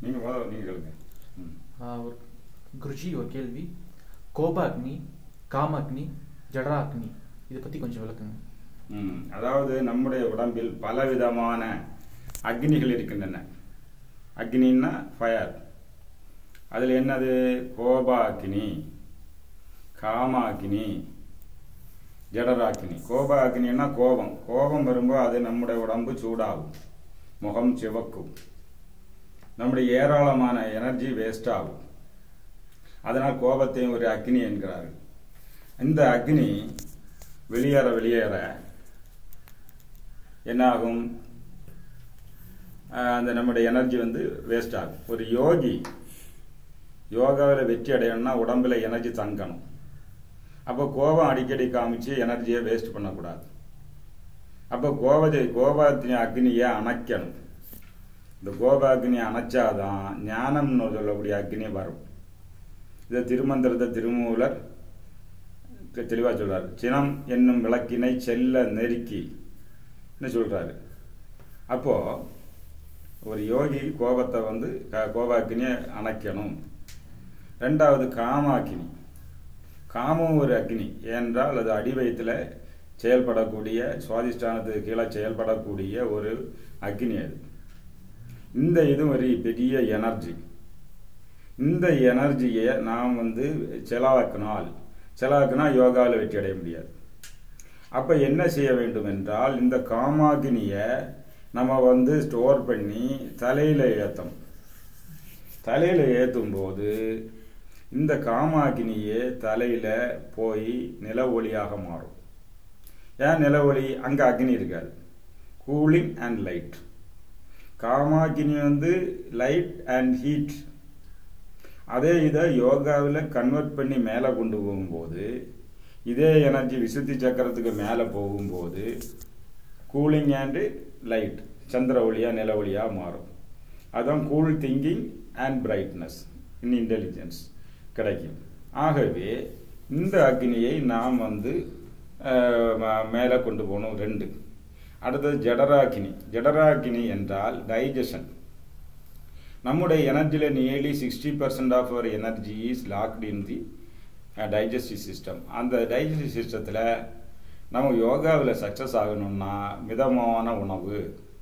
நீங்கள் முதல்ல நீங்கள் கேளுங்க ம் ஆஹ் ஒரு குருஜி ஒரு கேள்வி கோபாக்னி காமாக்னி ஜடராக்னி இதை பற்றி கொஞ்சம் விளக்குங்க ம். அதாவது நம்முடைய உடம்பில் பலவிதமான அக்னிகள் இருக்கின்றன அக்னின்னா ஃபயர் அதில் என்னது கோபாக்கினி காமாக்கினி ஜடராக்கினி கோபாக்கினின்னா கோபம் கோபம் வரும்போது அது நம்முடைய உடம்பு சூடாகும் முகம் சிவக்கும் நம்முடைய ஏராளமான எனர்ஜி வேஸ்ட் ஆகும் அதனால் கோபத்தையும் ஒரு அக்னி என்கிறார்கள் இந்த அக்னி வெளியேற வெளியேற என்னாகும் ஆஹ் அந்த நம்முடைய எனர்ஜி வந்து வேஸ்ட் ஆகும் ஒரு யோகி யோகாவில் வெற்றி அடையணும்னா உடம்புல எனர்ஜி தங்கணும் அப்போ கோபம் அடிக்கடி காமிச்சு எனர்ஜியை வேஸ்ட் பண்ணக்கூடாது அப்போ கோபத்தை கோபத்தின் அக்னியை அணைக்கணும் இந்த கோப அக்னியை அணைச்சாதான் ஞானம்னு சொல்லக்கூடிய அக்னி வரும் இதை திருமந்திரத்தை திருமூலர் தெளிவாக சொல்றாரு சினம் என்னும் விளக்கினை செல்ல நெருக்கி சொல்றாரு அப்போ ஒரு யோகி கோபத்தை வந்து க- கோபாக்கினியை அணைக்கணும் ரெண்டாவது காமாக்கினி காமம் ஒரு அக்னி ஏனென்றால் அது அடிவயத்தில் செயல்படக்கூடிய சுவாதிஷ்டானத்துக்கு கீழே செயல்படக்கூடிய ஒரு அக்னி அது இந்த இது ஒரு பெரிய எனர்ஜி இந்த எனர்ஜியை நாம் வந்து செலவாக்கினால் செலவாக்கினா யோகாவில் வெற்றி அடைய முடியாது அப்ப என்ன செய்ய வேண்டும் என்றால் இந்த காமாகினியை நம்ம வந்து ஸ்டோர் பண்ணி தலையில ஏத்தணும் தலையில ஏத்தும் போது இந்த காமாகினியே தலையில போய் நில ஒளியாக மாறும் ஏன் நில ஒளி அங்க அக்னி இருக்காது கூலிங் அண்ட் லைட் காமாகினி வந்து லைட் அண்ட் ஹீட் அதே இதை யோகாவில் கன்வெர்ட் பண்ணி மேலே கொண்டு போகும்போது இதே எனர்ஜி விசுத்தி சக்கரத்துக்கு மேலே போகும்போது கூலிங் அண்டு லைட் சந்திர ஒளியா நில ஒளியா மாறும் அதான் cool thinking and brightness in intelligence கிடைக்கும் ஆகவே இந்த அக்னியை நாம் வந்து அஹ், ம- மேலே கொண்டு போகணும் ரெண்டு அடுத்தது ஜடராக்கினி ஜடராக்கினி என்றால் டைஜஷன் நம்முடைய எனர்ஜியில் nearly sixty percent of our energy is locked in the digestive system அந்த டைஜஸ்டிவ் சிஸ்டத்தில் நம்ம யோகாவில் சக்ஸஸ் ஆகணும்னா மிதமான உணவு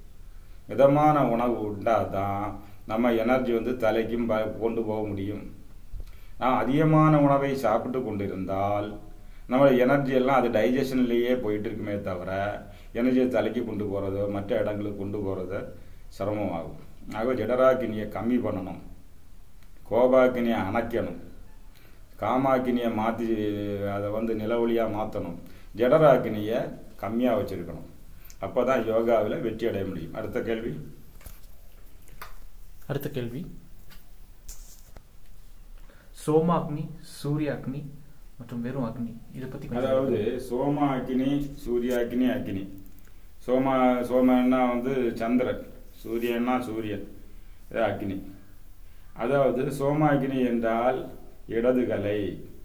மிதமான உணவு உண்டால் தான் நம்ம எனர்ஜி வந்து தலைக்கும் ப- கொண்டு போக முடியும் நான் அதிகமான உணவை சாப்பிட்டு கொண்டிருந்தால் நம்ம எனர்ஜி எல்லாம் அது டைஜஷன்லேயே போயிட்டு இருக்குமே தவிர எனர்ஜியை தலைக்கு கொண்டு போகிறதோ மற்ற இடங்களுக்கு கொண்டு போகிறதோ சிரமமாகும் ஆகவே ஜடராக்கினியை கம்மி பண்ணணும் கோபாக்கினியை அணைக்கணும் காமாக்கினியை மாற்றி அதை வந்து நிலவொளியாக மாற்றணும் ஜடராக்கினியை கம்மியாக வச்சுருக்கணும் அப்போ தான் யோகாவில் வெற்றி அடைய முடியும் அடுத்த கேள்வி அடுத்த கேள்வி சோமாக்னி சூரிய அக்னி மற்றும் வெறும் அக்னி இதை பற்றி கொஞ்சம் அதாவது சோம அக்னி சூரிய அக்னி அக்னி சோம சோமன்னா வந்து சந்திரன் சூரியன்னா சூரியன் இது அக்னி அதாவது சோம அக்னி என்றால் இடதுகலை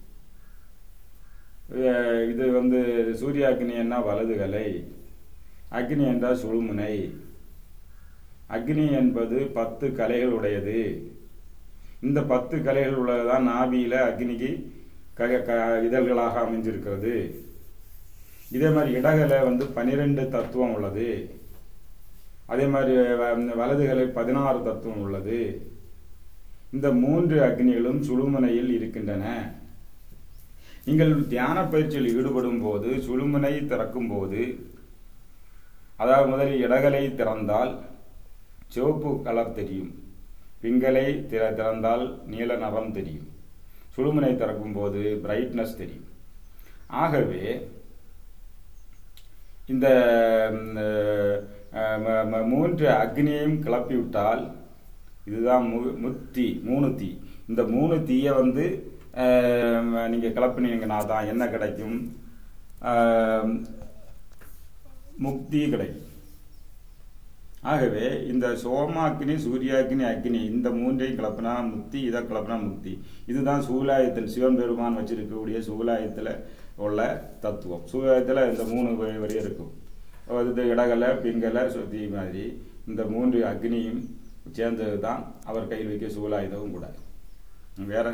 அஹ் இது வந்து சூரிய அக்னி என்ன வலதுகலை அக்னி என்றால் சுழுமுனை அக்னி என்பது பத்து கலைகள் உடையது இந்த பத்து கலைகள் உள்ளதுதான் நாபியில அக்னிக்கு க- க- இதழ்களாக அமைஞ்சிருக்கிறது இதே மாதிரி இடகலை வந்து பனிரெண்டு தத்துவம் உள்ளது அதே மாதிரி வ- வலதுகலை பதினாறு தத்துவம் உள்ளது இந்த மூன்று அக்னிகளும் சுழுமுனையில் இருக்கின்றன நீங்கள் தியான பயிற்சியில் ஈடுபடும் போது சுழுமுனை திறக்கும் போது அதாவது முதலில் இடகலை திறந்தால் சிவப்பு கலர் தெரியும் பிங்கலை திற- திறந்தால் நீல நிறம் தெரியும் சுழுமுனை திறக்கும் போது பிரைட்னஸ் தெரியும் ஆகவே இந்த ம், அஹ், ம- ம- மூன்று அக்னியையும் கிளப்பி விட்டால் இதுதான் மு- முத்தி மூணு தீ இந்த மூணு தீயை வந்து அஹ், நீங்க கிளப்பினீங்கன்னா தான் என்ன கிடைக்கும் அஹ், முக்தி கிடைக்கும் ஆகவே இந்த சோமாக்கினி சூர்யாக்கினி அக்னி இந்த மூன்றையும் கிளப்பினா முக்தி இதை கிளப்பினா முக்தி இதுதான் சூலாயத்தில் சிவன் பெருமான் வச்சிருக்கக்கூடிய சூலாயத்தில் உள்ள தத்துவம் சூலாயத்தில் இந்த மூணு வரி வரி இருக்கும் இது இடகலை பிங்கலை சுத்தி மாதிரி இந்த மூன்று அக்னியும் சேர்ந்தது தான் அவர் கையில் வைக்க சூலாயுதமும் கூட வேற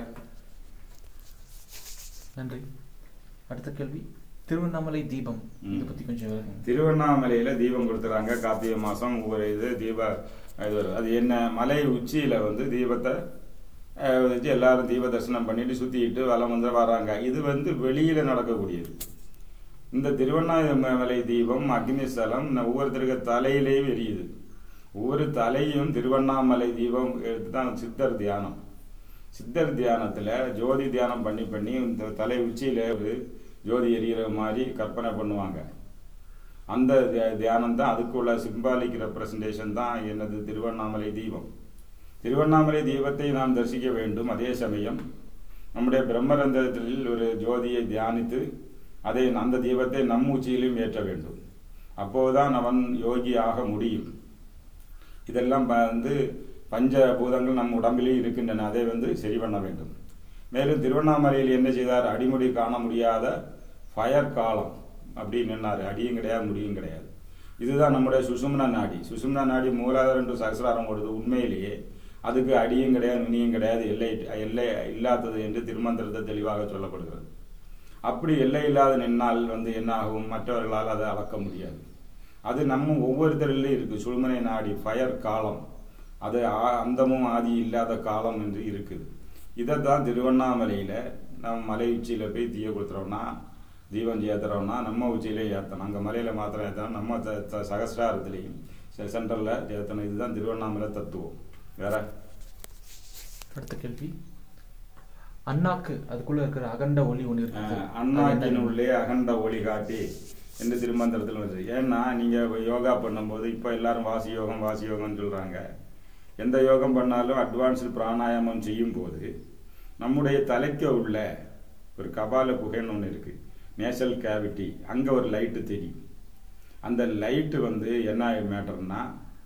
நன்றி அடுத்த கேள்வி திருவண்ணாமலை தீபம் ம். இதை பத்தி கொஞ்சம் விளக்குங்க. திருவண்ணாமலையில தீபம் கொடுத்துறாங்க கார்த்திகை மாசம் ஒவ்வொரு இது தீப இது வருது. அது என்ன மலை உச்சியில வந்து தீபத்தை அஹ், வச்சு எல்லாரும் தீப தரிசனம் பண்ணிட்டு சுத்திட்டு வலம் வந்து வராங்க இது வந்து வெளியில நடக்கக்கூடியது இந்த திருவண்ணாமலை தீபம் அக்னிஸ்தலம் ந- ஒவ்வொருத்தருக்கு தலையிலேயும் எரியுது ஒவ்வொரு தலையும் திருவண்ணாமலை தீபம் எடுத்து தான் சித்தர் தியானம் சித்தர் தியானத்துல ஜோதி தியானம் பண்ணி பண்ணி இந்த தலை உச்சியில ஒரு ஜோதி எரியிற மாதிரி கற்பனை பண்ணுவாங்க அந்த தியா- தியானம் தான் அதுக்குள்ள சிம்பாலிக் ரெப்ரசன்டேஷன் தான் என்னது திருவண்ணாமலை தீபம் திருவண்ணாமலை தீபத்தை நாம் தரிசிக்க வேண்டும் அதே சமயம் நம்முடைய பிரம்மரந்திரத்தில் ஒரு ஜோதியை தியானித்து அதை அந்த தீபத்தை நம் உச்சியிலும் ஏற்ற வேண்டும் அப்போதுதான் அவன் யோகி ஆக முடியும் இதெல்லாம் ப- வந்து பஞ்சபூதங்கள் நம் உடம்பிலே இருக்கின்றன அதை வந்து சரி பண்ண வேண்டும் மேலும் திருவண்ணாமலையில் என்ன செய்தார் அடிமுடி காண முடியாத ஃபயர் காலம் அப்படி நின்னார் அடியும் கிடையாது முடியும் கிடையாது இதுதான் நம்முடைய சுசும்னா நாடி சுசும்னா நாடி மூலாதாரம் டு சகசிராரம் ஓடுது உண்மையிலேயே அதுக்கு அடியும் கிடையாது நுனியும் கிடையாது எல்லை எல்லை இல்லாதது என்று திருமந்திரத்தை தெளிவாக சொல்லப்படுகிறது அப்படி எல்லை இல்லாத நின்னால் வந்து என்ன ஆகும் மற்றவர்களால் அதை அளக்க முடியாது அது நம்ம ஒவ்வொருத்தரிலும் இருக்கு சுழுமனை நாடி ஃபயர் காலம் அது ஆ- அந்தமும் ஆதி இல்லாத காலம் என்று இருக்குது இதைத்தான் திருவண்ணாமலையில நம்ம மலை உச்சியில போய் தீய கொடுத்துறோம்னா தீபம் ஏத்துறோம்னா நம்ம உச்சியில ஏத்தணும் அங்க மலையில மாத்திரம் ஏத்தணும் நம்ம த- த- சகசிராரத்திலையும் செ- சென்டர்ல ஏத்தணும் இதுதான் திருவண்ணாமலை தத்துவம் வேற அடுத்த கேள்வி அண்ணாக்கு அதுக்குள்ள இருக்கிற அகண்ட ஒளி ஒண்ணு இருக்குது அஹ், அது அண்ணாக்கின் என்ன? உள்ளே அகண்ட ஒளி காட்டி என்று திருமந்திரத்தில் வருது ஏன்னா நீங்க யோகா பண்ணும்போது இப்போ எல்லாரும் வாசி யோகம் வாசி யோகம்னு சொல்றாங்க எந்த யோகம் பண்ணாலும் அட்வான்ஸ்டு பிராணாயாமம் செய்யும் போது நம்முடைய தலைக்கு உள்ள ஒரு கபால குகைன்னு ஒன்று இருக்கு நேசல் கேவிட்டி அங்க ஒரு லைட்டு தெரியும் அந்த லைட்டு வந்து என்ன மேட்டர்னா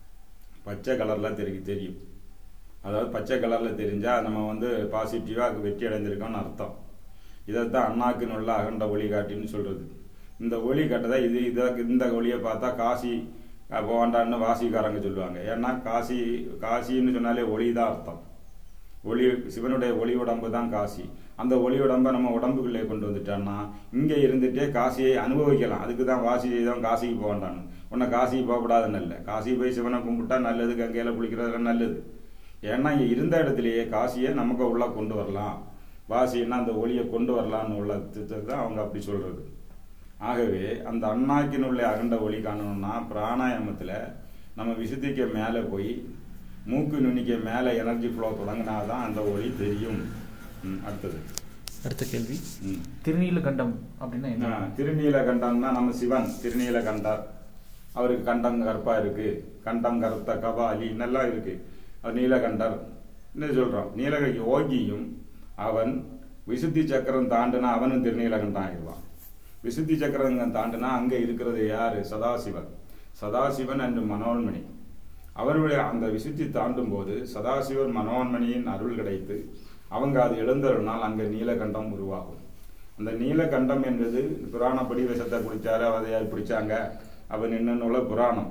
பச்சை கலர்ல தெரி தெரியும் அதாவது பச்சை கலர்ல தெரிஞ்சா நம்ம வந்து பாசிட்டிவா வெற்றி அடைஞ்சிருக்கோம்னு அர்த்தம் இதைத்தான் அண்ணாக்கின் உள்ள அகண்ட ஒளி காட்டின்னு சொல்றது இந்த ஒளி காட்டுதா இது இத இந்த ஒளியை பார்த்தா காசி அஹ், போண்டான்னு வாசிக்காரங்க சொல்லுவாங்க ஏன்னா காசி காசின்னு சொன்னாலே ஒளி தான் அர்த்தம் ஒளி சிவனுடைய ஒளி உடம்பு தான் காசி அந்த ஒளி உடம்பை நம்ம உடம்புக்குள்ளே கொண்டு வந்துட்டோம்னா இங்கே இருந்துட்டே காசியை அனுபவிக்கலாம் அதுக்கு தான் வாசி தான் காசிக்கு போக வேண்டாம் உன்னை காசிக்கு போகக்கூடாதுன்னு இல்லை காசி போய் சிவனை கும்பிட்டா நல்லது கங்கையில குளிக்கிறதுலாம் நல்லது ஏன்னா இங்கே இருந்த இடத்துலயே காசியை நமக்கு உள்ள கொண்டு வரலாம் வாசின்னா அந்த ஒளியை கொண்டு வரலாம்னு உள்ள திட்டத்தை தான் அவங்க அப்படி சொல்றது ஆகவே அந்த அண்ணாக்கினுள்ள அகண்ட ஒளி காணணும்னா பிராணாயாமத்துல நம்ம விசுத்திக்கு மேலே போய் மூக்கு நுனிக்க மேலே எனர்ஜி ஃப்ளோ தொடங்கினாதான் அந்த ஒளி தெரியும் ம், அடுத்தது அடுத்த கேள்வி ம். திருநீலகண்டம் அப்படின்னா என்ன ஆ, திருநீலகண்டம்னா நம்ம சிவன் திருநீலகண்டர் அவருக்கு கண்டம் கருப்பா இருக்கு கண்டம் கருத்த கபாலி நல்லா இருக்கு அவர் நீலகண்டர் என்ன சொல்றோம் நீலக யோகியும் அவன் விசுத்தி சக்கரம் தாண்டுனா அவனும் திருநீலகண்டம் ஆயிடுவான் விசுத்தி சக்கரம் தாண்டுனா அங்க இருக்கிறது யாரு சதாசிவன் சதாசிவன் அன்று மனோன்மணி அவருடைய அந்த விசுத்தி தாண்டும் போது சதாசிவன் மனோன்மணியின் அருள் கிடைத்து அவங்க அது எழுந்தருனால் அங்க நீலகண்டம் உருவாகும் அந்த நீலகண்டம் என்பது புராணப்படி விஷத்தை குடிச்சாரு அதை பிடிச்சாங்க அவன் என்னன்னுள்ள புராணம்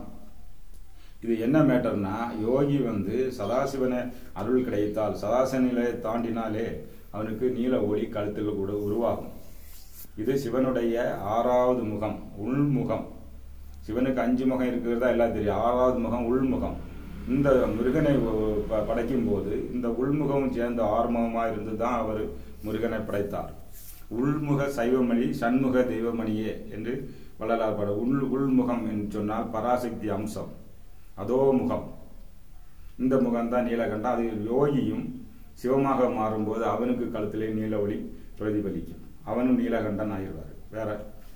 இது என்ன மேட்டர்னா யோகி வந்து சதாசிவனை அருள் கிடைத்தால் சதாசிவனை தாண்டினாலே அவனுக்கு நீல ஒளி கழுத்தில் கூட உருவாகும் இது சிவனுடைய ஆறாவது முகம் உள்முகம் சிவனுக்கு அஞ்சு முகம் இருக்கிறதா எல்லாம் தெரியும் ஆறாவது முகம் உள்முகம் இந்த முருகனை ஒ- ப- படைக்கும் போது இந்த உள்முகமும் சேர்ந்து ஆறுமுகமாக இருந்து தான் அவர் முருகனை படைத்தார் உள்முக சைவமணி சண்முக தெய்வமணியே என்று வள்ளலார் பட உள் உள்முகம் என்று சொன்னால் பராசக்தி அம்சம் அதோ முகம் இந்த முகம் தான் நீலகண்டம் அது யோகியும் சிவமாக மாறும்போது அவனுக்கு கழுத்திலே நீல ஒளி பிரதிபலிக்கும் அவனும் நீலகண்டன் ஆயிடுவார் வேற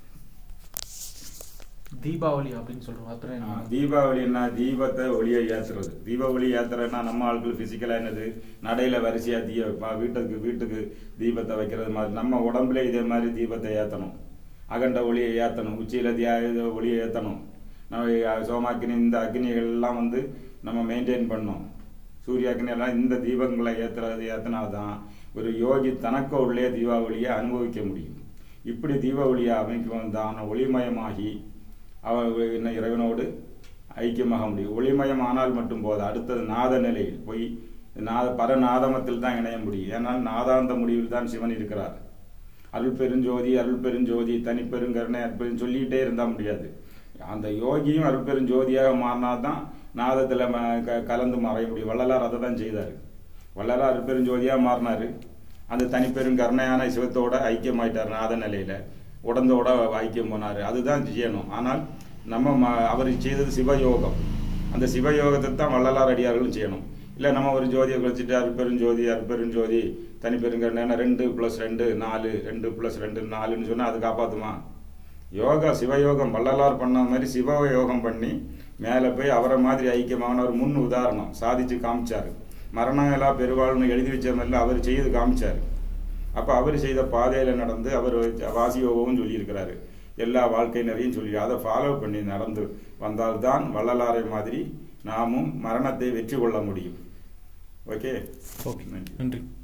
தீபாவளி அப்படின்னு சொல்றோம் அப்புறம் ஆ, என்ன? தீபாவளின்னா தீபத்தை ஒளியை ஏத்துறது தீபாவளி ஏத்துறதுன்னா நம்ம ஆட்கள் பிசிக்கலா என்னது நடையில வரிசையா தீய ப- வீட்டுக்கு வீட்டுக்கு தீபத்தை வைக்கிறது மாதிரி நம்ம உடம்புல இதே மாதிரி தீபத்தை ஏத்தணும் அகண்ட ஒளியை ஏத்தணும் உச்சியில தியா இது ஒளியை ஏத்தணும் நம்ம அஹ், சோமாக்கினி இந்த அக்னிகள் எல்லாம் வந்து நம்ம மெயின்டைன் பண்ணணும் சூரிய அக்னி எல்லாம் இந்த தீபங்களை ஏத்துறது ஏத்தினாதான் ஒரு யோகி தனக்கு உள்ளே தீபாவளியை அனுபவிக்க முடியும் இப்படி தீபாவளியை அமைக்கும் தான ஒளிமயமாகி அவர் என்ன இறைவனோடு ஐக்கியமாக முடியும் ஒளிமயம் ஆனால் மட்டும் போது அடுத்தது நாத நிலையில் போய் நாத பரநாதமத்தில் தான் இணைய முடியும் ஏன்னால் நாதாந்த முடிவில் தான் சிவன் இருக்கிறார் அருள் பெருஞ்சோதி அருள் பெருஞ்சோதி தனிப்பெருங்கருணை அற்பெரும் சொல்லிக்கிட்டே இருந்தால் முடியாது அந்த யோகியும் அருள் பெருஞ்சோதியாக மாறினா தான் நாதத்தில் கலந்து மறைய முடியும் வள்ளலார் அதை தான் செய்தார் வள்ளலார் அருள் பெருஞ்சோதியாக மாறினார் அந்த தனிப்பெருங்கருணையான சிவத்தோட ஐக்கியமாயிட்டார் நாத நிலையில் உடந்தோட ஐக்கியம் போனார் அதுதான் செய்யணும் ஆனால் நம்ம ம- அவர் செய்தது சிவயோகம் அந்த சிவயோகத்தை தான் வள்ளலார் அடியார்களும் செய்யணும் இல்லை நம்ம ஒரு ஜோதியை குளிச்சுட்டு அருப்பெருஞ்சோதி அருப்பெருஞ்சோதி தனி பெருங்கருணை ரெண்டு ப்ளஸ் ரெண்டு நாலு ரெண்டு ப்ளஸ் ரெண்டு நாலுன்னு சொன்னால் அது காப்பாற்றுமா யோகா சிவயோகம் வள்ளலார் பண்ண மாதிரி சிவயோகம் பண்ணி மேலே போய் அவரை மாதிரி ஐக்கியமான ஒரு முன் உதாரணம் சாதிச்சு காமிச்சாரு மரணம் எல்லாம் பெருவாள்னு எழுதி வச்ச மாதிரில அவர் செய்து காமிச்சாரு அப்போ அவர் செய்த பாதையில் நடந்து அவர் வாசி யோகமும் சொல்லியிருக்கிறாரு எல்லா வாழ்க்கை நிறையும் சொல்லி அதை ஃபாலோ பண்ணி நடந்து வந்தால்தான் வள்ளலாரை மாதிரி நாமும் மரணத்தை வெற்றி கொள்ள முடியும் ஓகே ஓகே நன்றி நன்றி